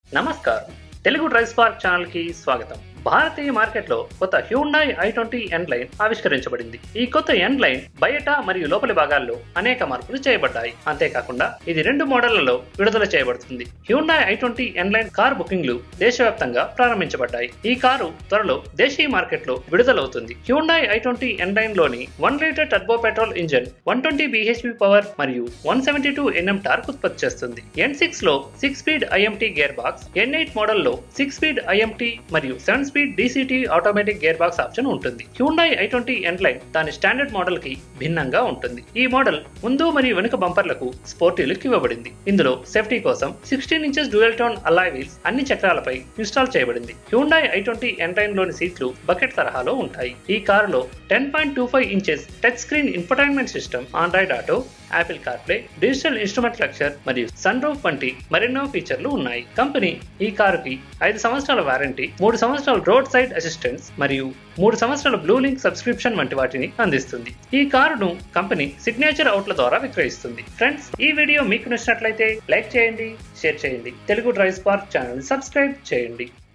నమస్కారం Telugu drive spark channel కి స్వాగతం భారతీయ మార్కెట్లో కొత్త Hyundai i twenty N line ఆవిష్కరించబడింది ఈ కొత్త ఎండ్ లైన్ బయట మరియు లోపలి భాగాల్లో అనేక మార్పులు చేయబడ్డాయి అంతేకాకుండా ఇది రెండు మోడళ్లలో విడుదల చేయబడుతుంది Hyundai i twenty N line car బుకింగ్లు దేశవ్యాప్తంగా ప్రారంభించబడ్డాయి ఈ కారు త్వరలో దేశీయ మార్కెట్లో విడుదలవుతుంది Hyundai i twenty N line లోని one litre turbo petrol engine one twenty BHP power మరియు one seventy two NM torque ఉత్పత్తి చేస్తుంది ఎన్ సిక్స్ లో six speed IMT gear box N eight మోడల్లో సిక్స్ స్పీడ్ ఐఎంటీ మరియు seven speed DCT automatic gear box option ఉంటుంది Hyundai i twenty N line దాని standard model కి భిన్నంగా ఉంటుంది ఈ మోడల్ ముందు మరియు వెనుక బంపర్లకు స్పోర్టీ లుక్ ఇవ్వబడింది ఇందులో సేఫ్టీ కోసం sixteen inches dual tone alloy wheels అన్ని చక్రాలపై ఇన్స్టాల్ చేయబడింది Hyundai i twenty N line లోని సీట్లు బకెట్ తరహాలో ఉంటాయి ఈ కారులో ten point two five inches touch screen infotainment system Android auto Apple CarPlay digital instrument cluster మరియు సన్ రూఫ్ వంటి మరెన్నో ఫీచర్లు ఉన్నాయి కంపెనీ ఈ కారుకి ఐదు సంవత్సరాల వారంటీ మూడు సంవత్సరాల రోడ్ సైడ్ అసిస్టెన్స్ మరియు మూడు సంవత్సరాల బ్లూ లింక్ సబ్స్క్రిప్షన్ వంటి వాటిని అందిస్తుంది ఈ కారును కంపెనీ సిగ్నేచర్ అవుట్ల ద్వారా విక్రయిస్తుంది ఫ్రెండ్స్ ఈ వీడియో మీకు నచ్చినట్లయితే లైక్ చేయండి షేర్ చేయండి Telugu drive spark channel subscribe చేయండి